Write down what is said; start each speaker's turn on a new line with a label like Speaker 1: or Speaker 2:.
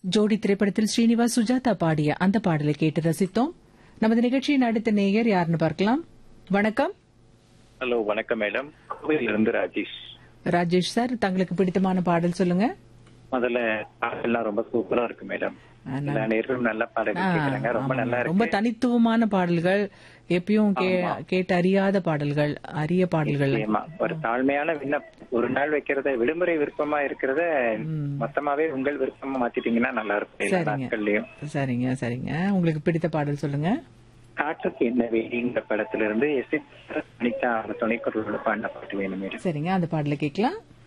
Speaker 1: ஜோடி திரைப்படத்தில் ஸ்ரீனிவாஸ் சுஜாதா பாடிய அந்த பாடலை கேட்டு ரசித்தோம் நமது நிகழ்ச்சியின் அடுத்த நேயர் யாருன்னு பார்க்கலாம் வணக்கம்
Speaker 2: ஹலோ வணக்கம் மேடம் கோவையிலிருந்து ராஜேஷ்
Speaker 1: ராஜேஷ் சார் தங்களுக்கு பிடித்தமான பாடல் சொல்லுங்க
Speaker 2: முதல்ல பாடல்லாம் ரொம்ப சூப்பரா இருக்கு மேடம் எல்லா நேர்களும் நல்ல பாடல்
Speaker 1: ஆ,
Speaker 2: கேக்குறாங்க ரொம்ப
Speaker 1: ஆமா.
Speaker 2: நல்லா
Speaker 1: ரொம்ப
Speaker 2: இருக்கு
Speaker 1: தனித்துவமான பாடல்கள் எப்பயும் கே- கேட்டு அறியாத பாடல்கள் அரிய பாடல்கள்
Speaker 2: நிச்சயமா. ஒரு தாழ்மையான விண்ணப்பம் ஒரு நாள் வைக்கிறத விடுமுறை விருப்பமா இருக்கிறத மொத்தமாவே உங்கள் விருப்பமா மாத்திட்டீங்கன்னா நல்லா இருக்கும் எல்லா
Speaker 1: சரிங்க.
Speaker 2: நாட்கள்லயும்
Speaker 1: சரிங்க சரிங்க உங்களுக்கு பிடித்த பாடல் சொல்லுங்க
Speaker 2: காற்றுக்கு என்ன வேடிங்கிற படத்துல இருந்து எஸ் அனிதா அவங்க துணைக்குரலோட பாடின பாட்டு வேணும் மேடம்
Speaker 1: சரிங்க அந்த பாடலை கேட்கலாம்